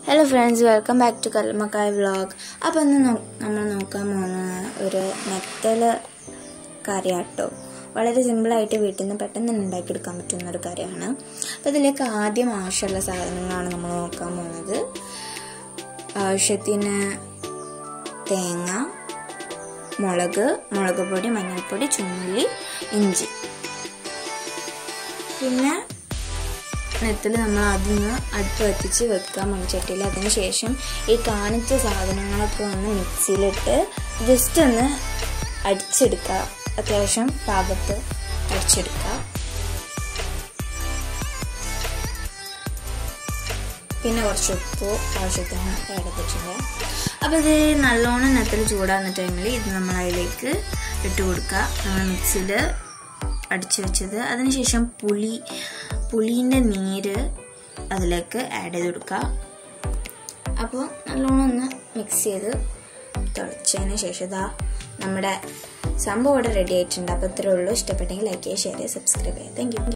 hello friends welcome back to കല്മക്കായ് vlog അപ്പോൾ ഇന്ന് നോ- നമ്മൾ നോക്കാൻ പോകുന്ന ഒരു നെത്തല് കറിയാട്ടോ വളരെ സിമ്പിളായിട്ട് വീട്ടിൽ നിന്ന് പെട്ടെന്ന് തന്നെ ഉണ്ടാക്കിയെടുക്കാൻ പറ്റുന്ന ഒരു കറിയാണ് അപ്പോൾ ഇതിലേക്ക് ആദ്യം ആവശ്യമുള്ള സാധനങ്ങളാണ് നമ്മൾ നോക്കാൻ പോകുന്നത് ആവശ്യത്തിന് തേങ്ങ മുളക് മുളക് പൊടി മഞ്ഞൾപ്പൊടി ചുമല്ലി ഇഞ്ചി പിന്നെ നെത്തിൽ നമ്മൾ അതിന് അടുപ്പ് കത്തിച്ച് വെക്കുക മൺചട്ടിയിൽ അതിന് ശേഷം ഈ കാണിച്ച സാധനങ്ങളൊക്കെ ഒന്ന് മിക്സിയിലിട്ട് ജസ്റ്റ് ഒന്ന് അടിച്ചെടുക്കുക അത്യാവശ്യം പാകത്ത് അടിച്ചെടുക്കുക പിന്നെ കുറച്ച് ഉപ്പ് ആവശ്യത്തിന് എടുത്തിട്ടുണ്ട് അപ്പോൾ ഇത് നല്ലോണം നെത്തിൽ ചൂടാകുന്ന ടൈമിൽ ഇത് നമ്മൾ അതിലേക്ക് ഇട്ട് കൊടുക്കുക നമ്മൾ മിക്സിയിൽ അടിച്ചു വെച്ചത് അതിനുശേഷം പുളി പുളീൻ്റെ നീര് അതിലേക്ക് ആഡ് ചെയ്ത് കൊടുക്കുക അപ്പോൾ നല്ലോണം ഒന്ന് മിക്സ് ചെയ്ത് തിളച്ചതിന് ശേഷം ഇതാ നമ്മുടെ സംഭവം ഇവിടെ റെഡി ആയിട്ടുണ്ട് അപ്പോൾ ഇത്രയേ ഉള്ളൂ ഇഷ്ടപ്പെട്ടെങ്കിൽ ലൈക്ക് ചെയ്യുക ഷെയർ ചെയ്യുക സബ്സ്ക്രൈബ് ചെയ്യുക താങ്ക് യു